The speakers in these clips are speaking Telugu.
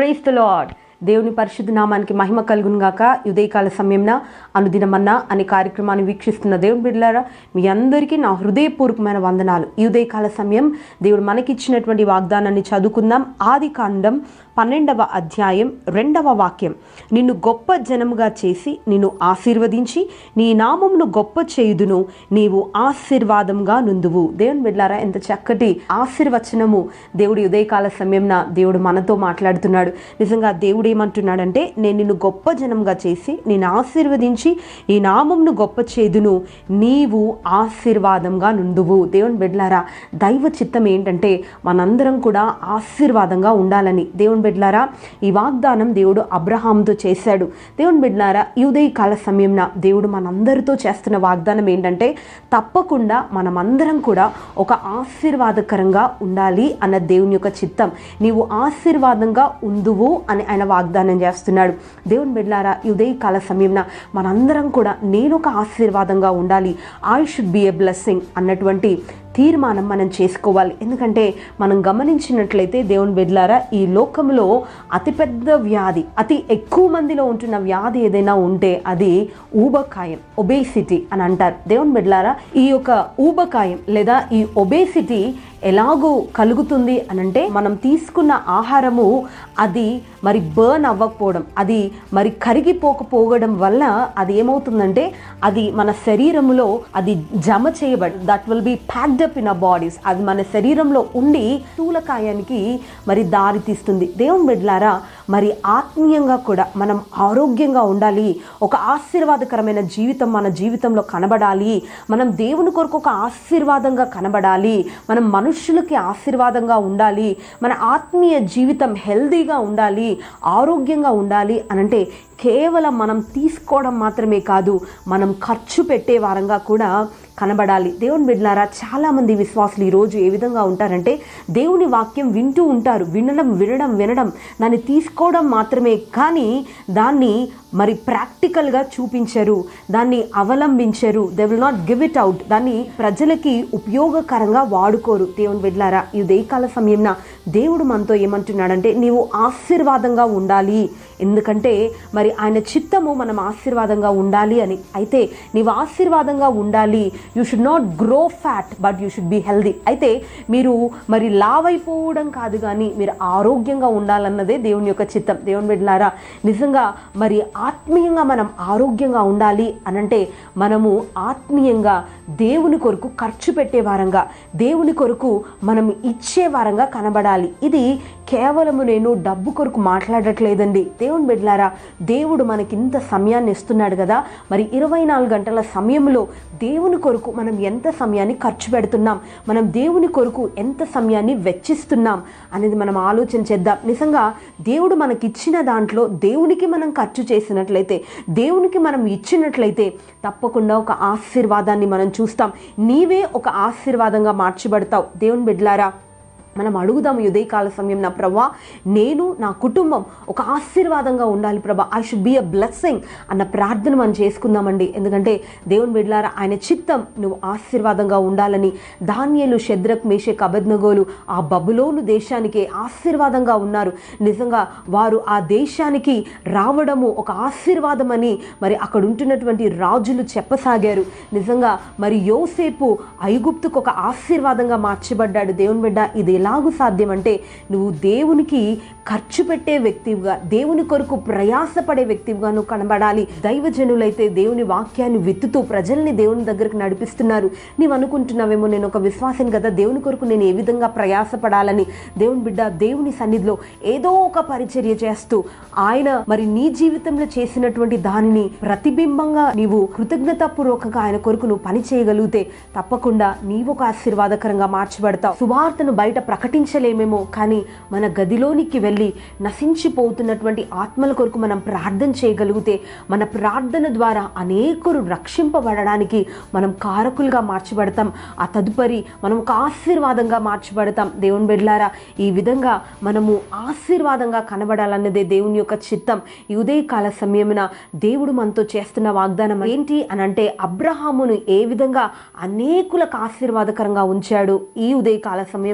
ప్రైజ్ ద లాడ్ దేవుని పరిశుద్ధ నామానికి మహిమ కలుగును గాక ఉదయకాల సమయంన అనుదినమన్నా అనే కార్యక్రమాన్ని వీక్షిస్తున్న దేవుని బిడ్డలారా మీ అందరికీ నా హృదయపూర్వకమైన వందనాలు ఈ ఉదయకాల సమయం దేవుడు మనకిచ్చినటువంటి వాగ్దానాన్ని చదువుకుందాం ఆది కాండం పన్నెండవ అధ్యాయం రెండవ వాక్యం నిన్ను గొప్ప జనముగా చేసి నిన్ను ఆశీర్వదించి నీ నామమును గొప్ప చేయుదును నీవు ఆశీర్వాదంగా నుందువు దేవుని బిడ్లారా ఎంత చక్కటి ఆశీర్వచనము దేవుడి ఉదయకాల సమయంన దేవుడు మనతో మాట్లాడుతున్నాడు నిజంగా దేవుడు ఏమంటున్నాడంటే నేను నిన్ను గొప్ప జనంగా చేసి నేను ఆశీర్వదించి ఈ నామమును గొప్ప చేదును నీవు ఆశీర్వాదంగా నుండువు దేవుని బిడ్లారా దైవ చిత్తం ఏంటంటే మనందరం కూడా ఆశీర్వాదంగా ఉండాలని దేవుని బిడ్లారా ఈ వాగ్దానం దేవుడు అబ్రహాంతో చేశాడు దేవుని బిడ్లారా ఈ ఉదయ కాల సమయంన దేవుడు మనందరితో చేస్తున్న వాగ్దానం ఏంటంటే తప్పకుండా మనమందరం కూడా ఒక ఆశీర్వాదకరంగా ఉండాలి అన్న దేవుని యొక్క చిత్తం నీవు ఆశీర్వాదంగా ఉందువు అని ఆయన వాగ్దానం చేస్తున్నాడు దేవుని బిడ్లారా ఈ ఉదయ కాల సమయంన మనందరం కూడా నేను ఒక ఆశీర్వాదంగా ఉండాలి I should be a blessing అన్నటువంటి తీర్మానం మనం చేసుకోవాలి ఎందుకంటే మనం గమనించినట్లయితే దేవుని బిడ్లారా ఈ లోకంలో అతిపెద్ద వ్యాధి అతి ఎక్కువ మందిలో ఉంటున్న వ్యాధి ఏదైనా ఉంటే అది ఊబకాయం ఒబేసిటీ అని అంటారు దేవుని బిడ్లారా ఈ యొక్క ఊబకాయం లేదా ఈ ఒబేసిటీ ఎలాగో కలుగుతుంది అనంటే మనం తీసుకున్న ఆహారము అది మరి బర్న్ అవ్వకపోవడం అది మరి కరిగిపోకపోవడం వల్ల అది ఏమవుతుందంటే అది మన శరీరంలో అది జమ చేయబడి that will be packed up in a bodies అది మన శరీరంలో ఉండి స్థూలకాయానికి మరి దారి తీస్తుంది దేవుని బిడ్లారా మరి ఆత్మీయంగా కూడా మనం ఆరోగ్యంగా ఉండాలి ఒక ఆశీర్వాదకరమైన జీవితం మన జీవితంలో కనబడాలి మనం దేవుని కొరకు ఒక ఆశీర్వాదంగా కనబడాలి మనం మనుషులకి ఆశీర్వాదంగా ఉండాలి మన ఆత్మీయ జీవితం హెల్దీగా ఉండాలి ఆరోగ్యంగా ఉండాలి అనంటే కేవలం మనం తీసుకోవడం మాత్రమే కాదు మనం ఖర్చు పెట్టే వారంగా కూడా కనబడాలి దేవుని బిడ్లారా చాలామంది విశ్వాసులు ఈరోజు ఏ విధంగా ఉంటారంటే దేవుని వాక్యం వింటూ ఉంటారు వినడం వినడం వినడం దాన్ని తీసుకోవడం మాత్రమే కానీ దాన్ని మరి ప్రాక్టికల్గా చూపించరు దాన్ని అవలంబించరు they will not give it out దాన్ని ప్రజలకి ఉపయోగకరంగా వాడుకోరు దేవుని బిడ్లారా ఈ ఉదయకాల సమయంన దేవుడు మనతో ఏమంటున్నాడంటే నీవు ఆశీర్వాదంగా ఉండాలి ఎందుకంటే మరి ఆయన చిత్తము మనం ఆశీర్వాదంగా ఉండాలి అని అయితే నీవు ఆశీర్వాదంగా ఉండాలి you should not grow fat but you should be healthy అయితే మీరు మరి లావ్ అయిపోవడం కాదు కానీ మీరు ఆరోగ్యంగా ఉండాలన్నదే దేవుని యొక్క చిత్తం దేవుని బిడ్డలారా నిజంగా మరి ఆత్మీయంగా మనం ఆరోగ్యంగా ఉండాలి అనంటే మనము ఆత్మీయంగా దేవుని కొరకు ఖర్చు పెట్టే వారంగా దేవుని కొరకు మనం ఇచ్చే వారంగా కనబడాలి ఇది కేవలము నేను డబ్బు కొరకు మాట్లాడట్లేదండి దేవుని బిడ్డలారా దేవుడు మనకి ఇంత సమయాన్ని ఇస్తున్నాడు కదా మరి ఇరవై నాలుగు గంటల సమయంలో దేవుని కొరకు మనం ఎంత సమయాన్ని ఖర్చు పెడుతున్నాం మనం దేవుని కొరకు ఎంత సమయాన్ని వెచ్చిస్తున్నాం అనేది మనం ఆలోచన చేద్దాం నిజంగా దేవుడు మనకిచ్చిన దాంట్లో దేవునికి మనం ఖర్చు చేసినట్లయితే దేవునికి మనం ఇచ్చినట్లయితే తప్పకుండా ఒక ఆశీర్వాదాన్ని మనం చూస్తాం నీవే ఒక ఆశీర్వాదంగా మార్చబడతావు దేవుని బిడ్లారా మనం అడుగుదాము ఉదయకాల సమయం నా ప్రభా నేను నా కుటుంబం ఒక ఆశీర్వాదంగా ఉండాలి ప్రభా I should be a blessing అన్న ప్రార్థన మనం చేసుకుందామండి ఎందుకంటే దేవుని బిడ్లారా ఆయన చిత్తం నువ్వు ఆశీర్వాదంగా ఉండాలని ధాన్యాలు శద్రక్ మేషక్ అబద్నగోలు ఆ బబులోను దేశానికి ఆశీర్వాదంగా ఉన్నారు నిజంగా వారు ఆ దేశానికి రావడము ఒక ఆశీర్వాదమని మరి అక్కడ ఉంటున్నటువంటి రాజులు చెప్పసాగారు నిజంగా మరి యోసేపు ఐగుప్తుకు ఒక ఆశీర్వాదంగా మార్చబడ్డాడు దేవుని బిడ్డ ఇది ఎలాగూ సాధ్యం అంటే నువ్వు దేవునికి ఖర్చు పెట్టే వ్యక్తివిగా దేవుని కొరకు ప్రయాసపడే వ్యక్తివిగా నువ్వు కనబడాలి దైవజనులైతే దేవుని వాక్యాన్ని విత్తుతూ ప్రజల్ని దేవుని దగ్గరకు నడిపిస్తున్నారు నీవు అనుకుంటున్నావేమో నేను ఒక విశ్వాసం కదా దేవుని కొరకు నేను ఏ విధంగా ప్రయాసపడాలని దేవుని బిడ్డ దేవుని సన్నిధిలో ఏదో ఒక పరిచర్య చేస్తూ ఆయన మరి నీ జీవితంలో చేసినటువంటి దానిని ప్రతిబింబంగా నీవు కృతజ్ఞతాపూర్వకంగా ఆయన కొరకు నువ్వు పని చేయగలిగితే తప్పకుండా నీవు ఒక ఆశీర్వాదకరంగా మార్చబడతావు సువార్తను బయట ప్రకటించలేమేమో కానీ మన గదిలోనికి వెళ్ళి నశించిపోతున్నటువంటి ఆత్మల కొరకు మనం ప్రార్థన చేయగలిగితే మన ప్రార్థన ద్వారా అనేకులు రక్షింపబడడానికి మనం కారకులుగా మార్చబడతాం ఆ తదుపరి మనం ఒక ఆశీర్వాదంగా మార్చబడతాం దేవుని బిడ్లారా ఈ విధంగా మనము ఆశీర్వాదంగా కనబడాలన్నదే దేవుని యొక్క చిత్తం ఈ ఉదయకాల సమయమున దేవుడు మనతో చేస్తున్న వాగ్దానం ఏంటి అని అంటే అబ్రహామును ఏ విధంగా అనేకులకు ఆశీర్వాదకరంగా ఉంచాడు ఈ ఉదయకాల సమయంన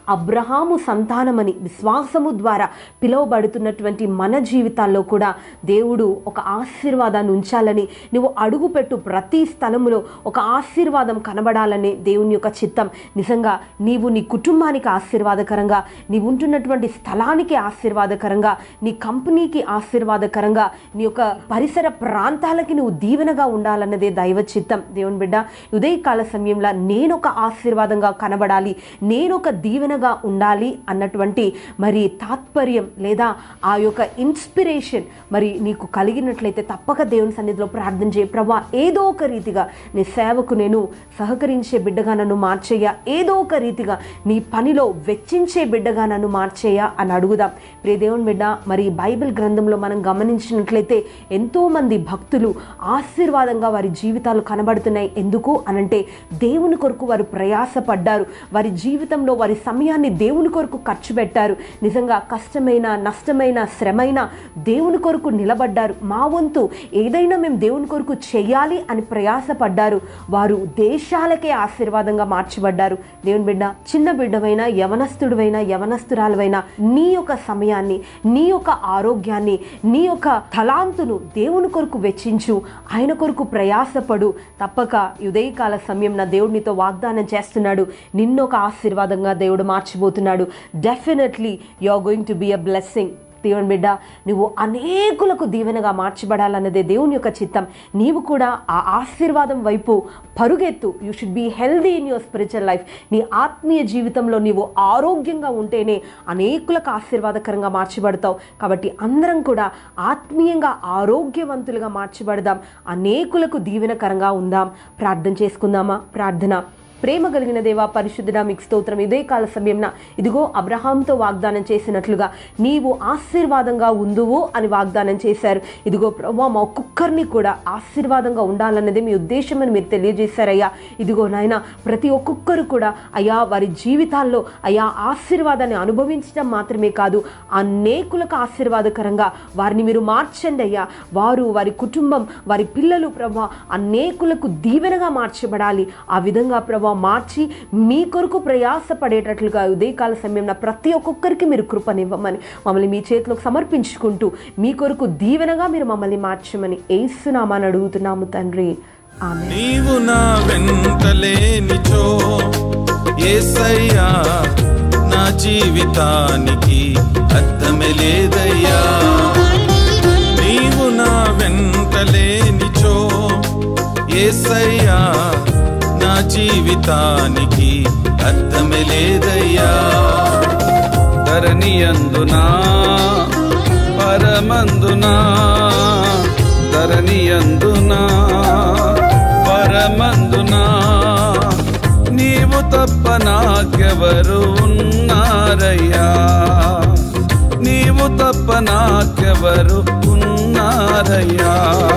అబ్రహాము సంతానమని విశ్వాసము ద్వారా పిలువబడుతున్నటువంటి మన జీవితాల్లో కూడా దేవుడు ఒక ఆశీర్వాదాన్ని ఉంచాలని నువ్వు అడుగుపెట్టు ప్రతి స్థలములో ఒక ఆశీర్వాదం కనబడాలని దేవుని యొక్క చిత్తం నిజంగా నీవు నీ కుటుంబానికి ఆశీర్వాదకరంగా నీవు ఉంటున్నటువంటి స్థలానికి ఆశీర్వాదకరంగా నీ కంపెనీకి ఆశీర్వాదకరంగా నీ యొక్క పరిసర ప్రాంతాలకి నువ్వు దీవెనగా ఉండాలన్నదే దైవ చిత్తం దేవుని బిడ్డ ఉదయకాల సమయంలో నేను ఒక ఆశీర్వాదంగా కనబడాలి నేను ఒక దీవెనగా ఉండాలి అన్నటువంటి మరి తాత్పర్యం లేదా ఆ యొక్క ఇన్స్పిరేషన్ మరి నీకు కలిగినట్లయితే తప్పక దేవుని సన్నిధిలో ప్రార్థన చేయ ప్రభా ఏదో ఒక రీతిగా నీ సేవకు నేను సహకరించే బిడ్డగా నన్ను మార్చేయ ఏదో ఒక రీతిగా నీ పనిలో వెచ్చించే బిడ్డగా నన్ను మార్చేయ అని అడుగుదాం ప్రియ దేవుని బిడ్డ మరి బైబిల్ గ్రంథంలో మనం గమనించినట్లయితే ఎంతోమంది భక్తులు ఆశీర్వాదంగా వారి జీవితాలు కనబడుతున్నాయి ఎందుకు అనంటే దేవుని కొరకు వారు ప్రయాసపడ్డారు వారి జీవితంలో వారి సమయాన్ని దేవుని కొరకు ఖర్చు పెట్టారు నిజంగా కష్టమైన నష్టమైన శ్రమైన దేవుని కొరకు నిలబడ్డారు మా వంతు ఏదైనా మేము దేవుని కొరకు చెయ్యాలి అని ప్రయాసపడ్డారు వారు దేశాలకే ఆశీర్వాదంగా మార్చబడ్డారు దేవుని బిడ్డ చిన్న బిడ్డవైనా యవనస్తుడివైనా యవనస్తురాలవైనా నీ యొక్క సమయాన్ని నీ యొక్క ఆరోగ్యాన్ని నీ యొక్క తలాంతును దేవుని కొరకు వెచ్చించు ఆయన కొరకు ప్రయాసపడు తప్పక ఉదయకాల సమయం నా దేవుడు నీతో వాగ్దానం చేస్తున్నాడు నిన్నొక ఆశీర్వాదంగా దేవుడు మార్చిపోతున్నాడు definitely you are going to be a blessing దేవుని బిడ్డ నువ్వు అనేకులకు దీవెనగా మార్చబడాలన్నదే దేవుని యొక్క చిత్తం నీవు కూడా ఆ ఆశీర్వాదం వైపు పరుగెత్తు you should be healthy in your spiritual life నీ ఆత్మీయ జీవితంలో నీవు ఆరోగ్యంగా ఉంటేనే అనేకులకు ఆశీర్వాదకరంగా మార్చబడతావు కాబట్టి అందరం కూడా ఆత్మీయంగా ఆరోగ్యవంతులుగా మార్చబడదాం అనేకులకు దీవెనకరంగా ఉందాం ప్రార్థన చేసుకుందామా ప్రార్థన ప్రేమ కలిగిన దేవా పరిశుద్ధుడా మీకు స్తోత్రం ఇదే కాల సమయంన ఇదిగో అబ్రహాంతో వాగ్దానం చేసినట్లుగా నీవు ఆశీర్వాదంగా ఉందువు అని వాగ్దానం చేశారు ఇదిగో ప్రభా మా ఒక్కొక్కరిని కూడా ఆశీర్వాదంగా ఉండాలన్నది మీ ఉద్దేశం అని మీరు తెలియజేశారయ్యా ఇదిగో నాయన ప్రతి ఒక్కొక్కరు కూడా అయ్యా వారి జీవితాల్లో అయ్యా ఆశీర్వాదాన్ని అనుభవించడం మాత్రమే కాదు అనేకులకు ఆశీర్వాదకరంగా వారిని మీరు మార్చండి అయ్యా వారు వారి కుటుంబం వారి పిల్లలు ప్రభా అనేకులకు దీవెనగా మార్చబడాలి ఆ విధంగా ప్రభా మార్చి మీ కొరకు ప్రయాసపడేటట్లుగా ఉదయకాల సమయంలో ప్రతి ఒక్కొక్కరికి మీరు కృపనివ్వమని మమ్మల్ని మీ చేతిలోకి సమర్పించుకుంటూ మీ కొరకు దీవెనగా మీరు మమ్మల్ని మార్చమని ఏసునామాని అడుగుతున్నాము తండ్రి ఆమె నీవు నా వెంటలేనిచో ఏసయ్యా నా జీవితానికి అర్థమే లేదయ్యా నీవు నా వెంటలేనిచో ఏసయ్యా నా జీవితానికి అర్థమే లేదయ్యా ధరణియందునా పరమందునా ధరణియందునా పరమందునా నీవు తప్ప నాకెవరు ఉన్నారయ్యా నీవు తప్ప నాకెవరు ఉన్నారయ్యా